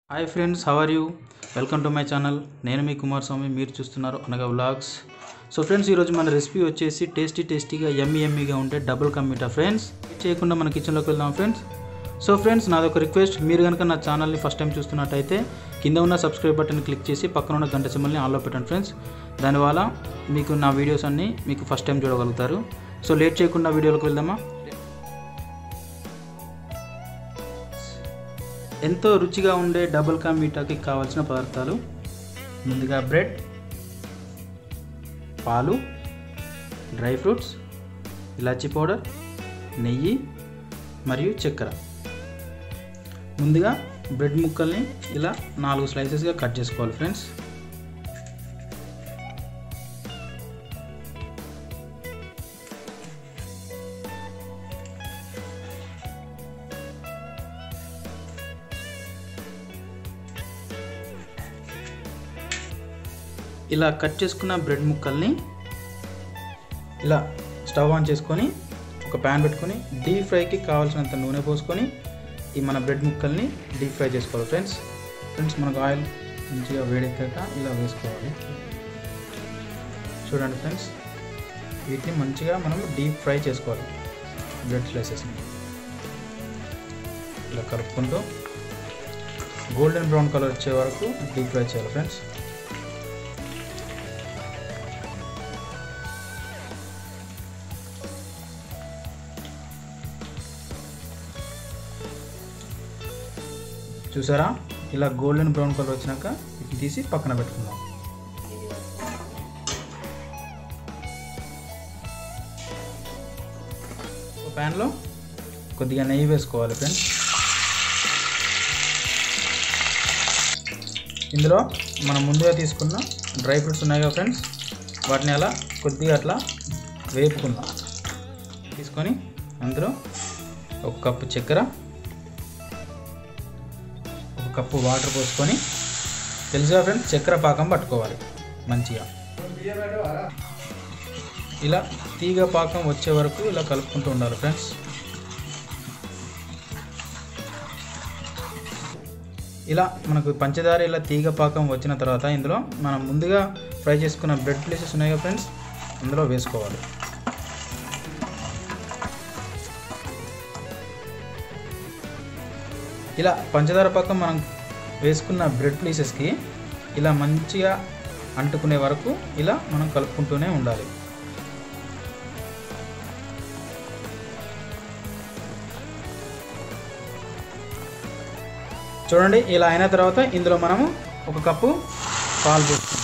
hi friends how are you welcome to my channel నేను మీ కుమార్ స్వామి మీరు చూస్తున్నారు అనగా వ్లాగ్స్ సో ఫ్రెండ్స్ ఈరోజు మన రెసిపీ వచ్చేసి టేస్టీ టేస్టీగా ఎమ్మి ఎమ్మిగా ఉంటే డబుల్ కమ్మిటా ఫ్రెండ్స్ చేయకుండా మన కిచెన్లోకి వెళ్దాం ఫ్రెండ్స్ సో ఫ్రెండ్స్ నాదొక రిక్వెస్ట్ మీరు కనుక నా ఛానల్ని ఫస్ట్ టైం చూస్తున్నట్టయితే కింద ఉన్న సబ్స్క్రైబ్ బటన్ క్లిక్ చేసి పక్కన ఉన్న గంట సింబల్ని ఆన్లో పెట్టండి ఫ్రెండ్స్ దానివల్ల మీకు నా వీడియోస్ అన్నీ మీకు ఫస్ట్ టైం చూడగలుగుతారు సో లేట్ చేయకుండా వీడియోలోకి వెళ్దామా ఎంతో రుచిగా ఉండే డబుల్ కా మీఠాకి కావాల్సిన పదార్థాలు ముందుగా బ్రెడ్ పాలు డ్రై ఫ్రూట్స్ ఇలాచీ పౌడర్ నెయ్యి మరియు చక్కెర ముందుగా బ్రెడ్ ముక్కల్ని ఇలా నాలుగు స్లైసెస్గా కట్ చేసుకోవాలి ఫ్రెండ్స్ ఇలా కట్ చేసుకున్న బ్రెడ్ ముక్కల్ని ఇలా స్టవ్ ఆన్ చేసుకొని ఒక ప్యాన్ పెట్టుకొని డీప్ ఫ్రైకి కావాల్సినంత నూనె పోసుకొని ఈ మన బ్రెడ్ ముక్కల్ని డీప్ ఫ్రై చేసుకోవాలి ఫ్రెండ్స్ ఫ్రెండ్స్ మనకు ఆయిల్ మంచిగా వేడెక్కాక ఇలా వేసుకోవాలి చూడండి ఫ్రెండ్స్ వీటిని మంచిగా మనం డీప్ ఫ్రై చేసుకోవాలి బ్రెడ్ స్లైసెస్ని ఇలా కలుపుకుంటూ గోల్డెన్ బ్రౌన్ కలర్ వచ్చే వరకు డీప్ ఫ్రై చేయాలి ఫ్రెండ్స్ చూసారా ఇలా గోల్డెన్ బ్రౌన్ కలర్ వచ్చినాక వీటిని తీసి పక్కన పెట్టుకుందాం ఒక ప్యాన్లో కొద్దిగా నెయ్యి వేసుకోవాలి ఫ్రెండ్స్ ఇందులో మనం ముందుగా తీసుకున్న డ్రై ఫ్రూట్స్ ఉన్నాయి కదా ఫ్రెండ్స్ వాటిని అలా కొద్దిగా అట్లా వేపుకుందాం తీసుకొని అందులో ఒక కప్పు చక్కెర ఒక కప్పు వాటర్ పోసుకొని తెలుసుగా ఫ్రెండ్స్ చక్కెర పాకం పట్టుకోవాలి మంచిగా ఇలా తీగ పాకం వచ్చే వరకు ఇలా కలుపుకుంటూ ఉండాలి ఫ్రెండ్స్ ఇలా మనకు పంచదార ఇలా తీగ పాకం వచ్చిన తర్వాత ఇందులో మనం ముందుగా ఫ్రై చేసుకున్న బ్రెడ్ ప్లేసెస్ ఉన్నాయి కదా ఫ్రెండ్స్ అందులో వేసుకోవాలి ఇలా పంచదార పక్కన మనం వేసుకున్న బ్రెడ్ పీసెస్కి ఇలా మంచిగా అంటుకునే వరకు ఇలా మనం కలుపుకుంటూనే ఉండాలి చూడండి ఇలా అయిన తర్వాత ఇందులో మనము ఒక కప్పు పాలు పోసుకుందాం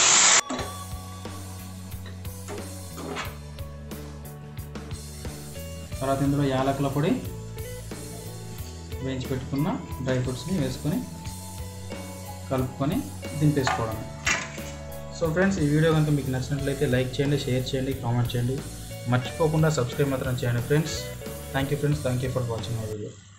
తర్వాత ఇందులో యాలకుల పొడి వేయించి పెట్టుకున్న డ్రై ఫ్రూట్స్ని వేసుకొని కలుపుకొని దింపేసుకోవడం సో ఫ్రెండ్స్ ఈ వీడియో కనుక మీకు నచ్చినట్లయితే లైక్ చేయండి షేర్ చేయండి కామెంట్ చేయండి మర్చిపోకుండా సబ్స్క్రైబ్ మాత్రం చేయండి friends thank you friends thank you for watching my video